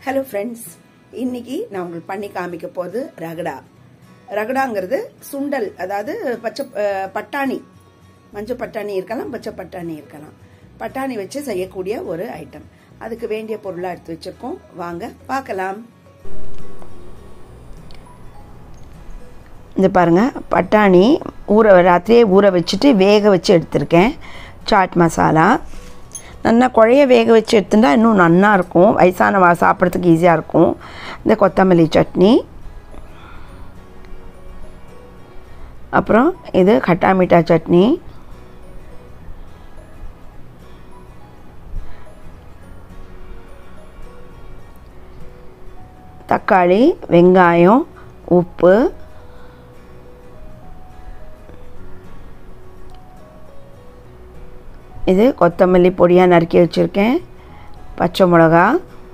Hello friends இன்னைக்கு நான் உங்களுக்கு பண்ணி காமிக்க போகிறது ரகடா ரகடாங்கிறது சுண்டல் அதாவது பச்சை அஹ், பட்டாணி மஞ்சள் பட்டாணி இருக்கலாம் பச்சை பட்டாணி இருக்கலாம் பட்டாணி வச்சு செய்யக்கூடிய ஒரு ஐட்டம் அதுக்கு வேண்டிய பொருளாக எடுத்து வச்சிருக்கோம் வாங்க பார்க்கலாம் இந்த பாருங்கள் பட்டாணி ஊற ராத்திரியே ஊற வச்சுட்டு வேக வச்சு எடுத்திருக்கேன் சாட் மசாலா நல்லா குழைய வேக வச்சு எடுத்துட்டா இன்னும் நன்னா இருக்கும் வயசானவா சாப்பிட்றதுக்கு ஈஸியாக இருக்கும் இந்த கொத்தமல்லி சட்னி அப்புறம் இது கட்டா மீட்டா சட்னி தக்காளி வெங்காயம் உப்பு இது கொத்தமல்லி பொடியாக நறுக்கி வச்சுருக்கேன் பச்சை மிளகா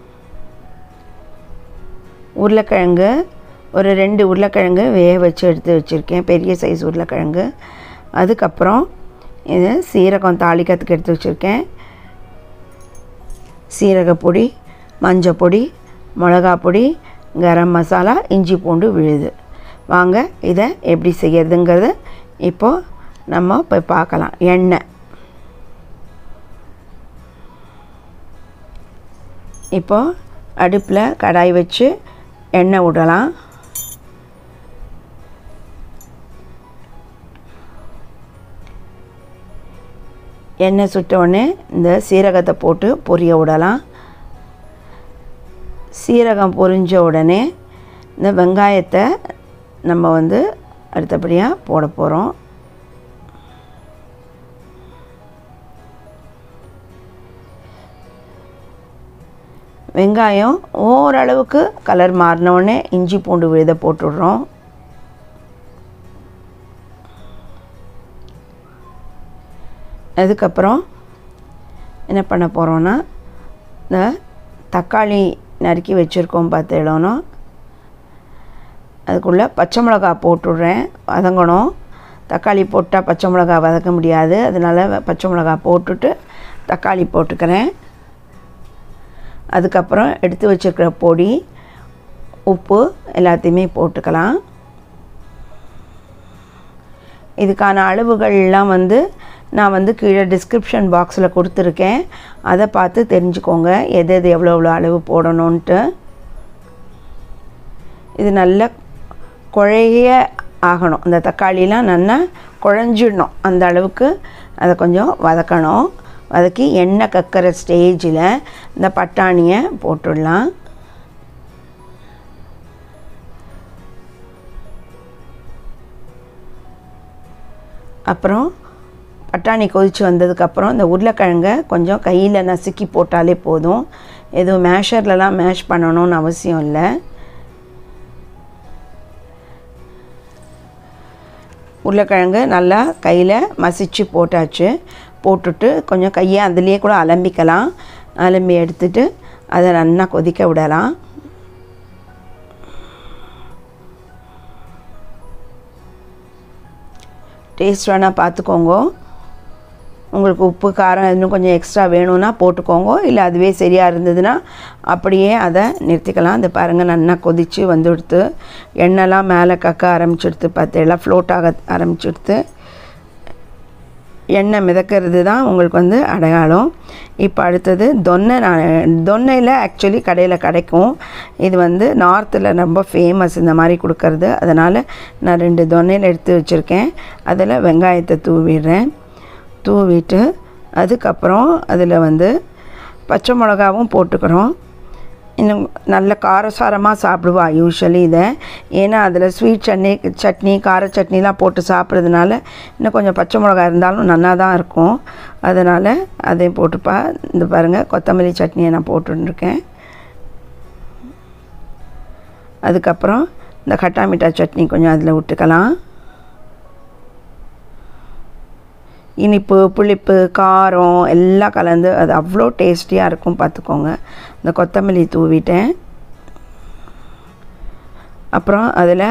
உருளைக்கிழங்கு ஒரு ரெண்டு உருளைக்கிழங்கு வேக வச்சு எடுத்து வச்சுருக்கேன் பெரிய சைஸ் உருளைக்கிழங்கு அதுக்கப்புறம் இது சீரகம் தாளிக்கிறதுக்கு எடுத்து வச்சுருக்கேன் சீரகப்பொடி மஞ்சள் பொடி மிளகா பொடி கரம் மசாலா இஞ்சி பூண்டு விழுது வாங்க இதை எப்படி செய்யறதுங்கிறத இப்போது நம்ம போய் பார்க்கலாம் எண்ணெய் இப்போ அடுப்பில் கடாய் வச்சு எண்ணெய் விடலாம் எண்ணெய் சுட்ட உடனே இந்த சீரகத்தை போட்டு பொரிய விடலாம் சீரகம் பொரிஞ்ச உடனே இந்த வெங்காயத்தை நம்ம வந்து அடுத்தபடியாக போட போகிறோம் வெங்காயம் ஓரளவுக்கு கலர் மாறினோடனே இஞ்சி பூண்டு விழுத போட்டுடுறோம் அதுக்கப்புறம் என்ன பண்ண போகிறோன்னா இந்த தக்காளி நறுக்கி வச்சுருக்கோம் பார்த்து இடணும் அதுக்குள்ளே பச்சை மிளகா போட்டுடுறேன் வதங்கணும் தக்காளி போட்டால் பச்சை மிளகா வதக்க முடியாது அதனால் பச்சை மிளகா போட்டுட்டு தக்காளி போட்டுக்கிறேன் அதுக்கப்புறம் எடுத்து வச்சுருக்கிற பொடி உப்பு எல்லாத்தையுமே போட்டுக்கலாம் இதுக்கான அளவுகள்லாம் வந்து நான் வந்து கீழே டிஸ்கிரிப்ஷன் பாக்ஸில் கொடுத்துருக்கேன் அதை பார்த்து தெரிஞ்சுக்கோங்க எது எது எவ்வளோ எவ்வளோ அளவு போடணுன்ட்டு இது நல்ல குழைய ஆகணும் இந்த தக்காளிலாம் நல்லா குழஞ்சிடணும் அந்த அளவுக்கு அதை கொஞ்சம் வதக்கணும் வதக்கி எண்ணெய் கக்கிற ஸ்டேஜில் இந்த பட்டாணியை போட்டுடலாம் அப்புறம் பட்டாணி கொதித்து வந்ததுக்கப்புறம் இந்த உருளைக்கிழங்கை கொஞ்சம் கையில் நசுக்கி போட்டாலே போதும் எதுவும் மேஷர்லலாம் மேஷ் பண்ணணும்னு அவசியம் இல்லை உருளைக்கிழங்கு நல்லா கையில் மசிச்சு போட்டாச்சு போட்டுட்டு கொஞ்சம் கையை அதுலேயே கூட அலம்பிக்கலாம் அலம்பி எடுத்துட்டு அதை நல்லா கொதிக்க விடலாம் டேஸ்ட் வேணால் பார்த்துக்கோங்க உங்களுக்கு உப்பு காரம் இன்னும் கொஞ்சம் எக்ஸ்ட்ரா வேணும்னா போட்டுக்கோங்க இல்லை அதுவே சரியாக இருந்ததுன்னா அப்படியே அதை நிறுத்திக்கலாம் இந்த பாருங்கள் நல்லா கொதித்து வந்துடுத்து எண்ணெய்லாம் மேலே கக்க ஆரம்பிச்சிடுத்து பார்த்து எல்லாம் ஃப்ளோட் ஆக ஆரம்பிச்சிடுத்து எண்ணெய் மிதக்கிறது தான் உங்களுக்கு வந்து அடையாளம் இப்போ அடுத்தது தொன்னை நான் தொன்னையில் ஆக்சுவலி கடையில் கிடைக்கும் இது வந்து நார்த்தில் ரொம்ப ஃபேமஸ் இந்த மாதிரி கொடுக்கறது அதனால் நான் ரெண்டு தொன்னையில் எடுத்து வச்சுருக்கேன் அதில் வெங்காயத்தை தூவிடுறேன் தூவிட்டு அதுக்கப்புறம் அதில் வந்து பச்சை மிளகாவும் போட்டுக்கிறோம் இன்னும் நல்ல காரசாரமாக சாப்பிடுவா யூஸ்வலி இதை ஏன்னா அதில் ஸ்வீட் சட்னி சட்னி கார சட்னிலாம் போட்டு சாப்பிட்றதுனால இன்னும் கொஞ்சம் பச்சை மிளகா இருந்தாலும் நல்லா தான் இருக்கும் அதனால் அதையும் போட்டுப்பா இந்த பாருங்கள் கொத்தமல்லி சட்னியை நான் போட்டுருக்கேன் அதுக்கப்புறம் இந்த கட்டா மீட்டா சட்னி கொஞ்சம் அதில் விட்டுக்கலாம் இனிப்பு புளிப்பு காரம் எல்லாம் கலந்து அது அவ்வளோ டேஸ்டியாக இருக்கும் பார்த்துக்கோங்க இந்த கொத்தமல்லி தூவிட்டேன் அப்புறம் அதில்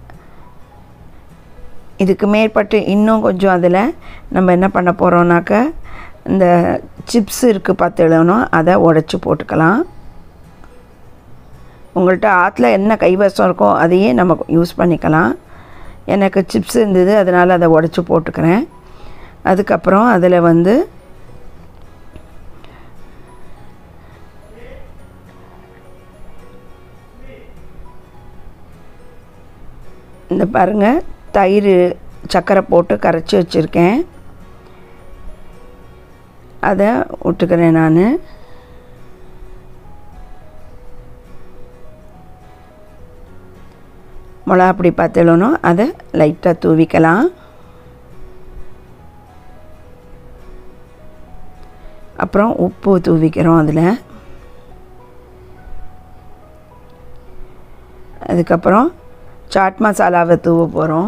இதுக்கு மேற்பட்டு இன்னும் கொஞ்சம் அதில் நம்ம என்ன பண்ண போகிறோம்னாக்க இந்த சிப்ஸ் இருக்குது பார்த்து எழுதணும் அதை உடச்சி போட்டுக்கலாம் உங்கள்கிட்ட ஆற்றுல என்ன கைவசம் இருக்கோ அதையே நம்ம யூஸ் பண்ணிக்கலாம் எனக்கு சிப்ஸ் இருந்தது அதனால் அதை உடச்சி போட்டுக்கிறேன் அதுக்கப்புறம் அதில் வந்து இந்த பாருங்கள் தயிர் சர்க்கரை போட்டு கரைச்சி வச்சுருக்கேன் அதை விட்டுக்கிறேன் நான் மிளகா அப்படி பார்த்தலனும் அதை லைட்டாக தூவிக்கலாம் அப்புறம் உப்பு தூவிக்கிறோம் அதில் அதுக்கப்புறம் சாட் மசாலாவை தூவ போகிறோம்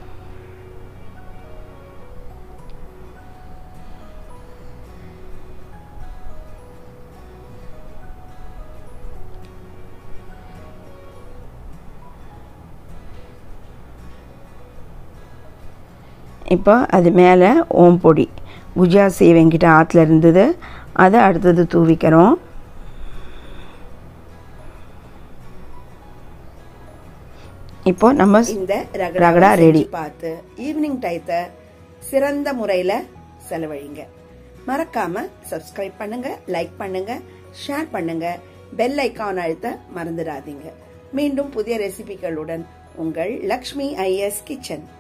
இப்போ அது மேலே ஓம் பொடி குஜா சேவங்கிட்ட ஆற்றுல இருந்தது அதை அடுத்தது தூவிக்கிறோம் இப்போ நம்ம இந்த ரகடா ரகடா ready. ரெடி பார்த்து ஈவினிங் டயத்தை சிறந்த முறையில செலவழிங்க மறக்காம சப்ஸ்கிரைப் பண்ணுங்க லைக் பண்ணுங்க ஷேர் பண்ணுங்க பெல் ஐக்கான் அழுத்த மறந்துடாதீங்க மீண்டும் புதிய ரெசிபிகளுடன் உங்கள் லக்ஷ்மி ஐஎஸ் கிச்சன்